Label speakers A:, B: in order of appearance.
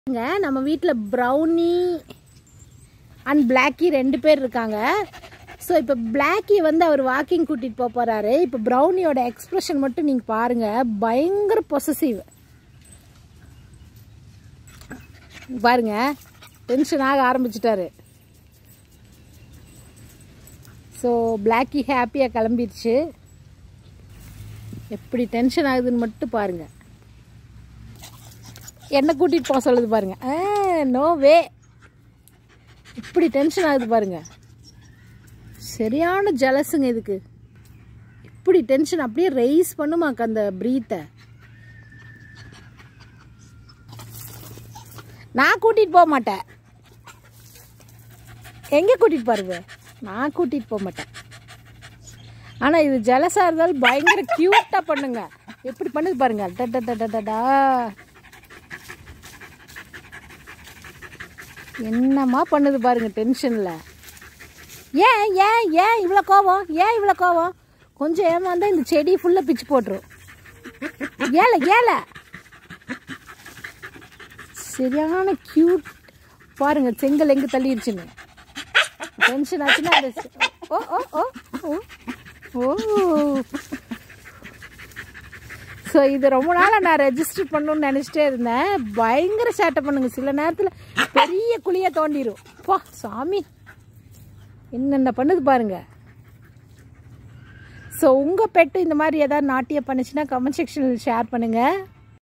A: இங்க நம்ம வீட்டில் ப்ரௌனி அண்ட் பிளாக்கி ரெண்டு பேர் இருக்காங்க ஸோ இப்போ பிளாக்கி வந்து அவர் வாக்கிங் கூட்டிகிட்டு போக போகிறாரு இப்போ ப்ரௌனியோட எக்ஸ்ப்ரெஷன் மட்டும் நீங்கள் பாருங்கள் பயங்கர பொசசிவ் பாருங்க டென்ஷன் ஆக ஆரம்பிச்சிட்டாரு ஸோ பிளாக்கி ஹாப்பியாக கிளம்பிடுச்சு எப்படி டென்ஷன் ஆகுதுன்னு மட்டும் பாருங்க என்ன கூட்டிகிட்டு போக சொல்லுது பாருங்க நோ வே இப்படி டென்ஷன் ஆகுது பாருங்க சரியான ஜலசுங்க இதுக்கு இப்படி டென்ஷன் அப்படியே ரைஸ் பண்ணுமாக்க அந்த ப்ரீத்தை நான் கூட்டிகிட்டு போக மாட்டேன் எங்கே கூட்டிகிட்டு பாருங்க நான் கூட்டிகிட்டு போக மாட்டேன் ஆனால் இது ஜலசா இருந்தாலும் பயங்கர க்யூட்டாக பண்ணுங்க எப்படி பண்ணுது பாருங்க டடடடடடா என்னம்மா பண்ணுது பாருங்க டென்ஷனில் ஏன் ஏன் ஏன் இவ்வளோ கோவம் ஏன் இவ்வளோ கோவம் கொஞ்சம் ஏமாந்தா இந்த செடி ஃபுல்லாக பிச்சு போட்டுரும் ஏல ஏல சரியான க்யூட் பாருங்க செங்கல் எங்கே தள்ளிடுச்சுன்னு டென்ஷன் ஆச்சுன்னா அது ஓ ஓ ஓ ஓ ஓ ஸோ இது ரொம்ப நாளாக நான் ரெஜிஸ்டர் பண்ணணும்னு நினச்சிட்டே இருந்தேன் பயங்கர சேட்டை பண்ணுங்க சில நேரத்தில் பெரிய குழியை தோண்டிடும் பா சாமி என்னென்ன பண்ணுது பாருங்க ஸோ உங்கள் பெட்டு இந்த மாதிரி ஏதாவது நாட்டியம் பண்ணுச்சுன்னா கமெண்ட் செக்ஷனில் ஷேர் பண்ணுங்கள்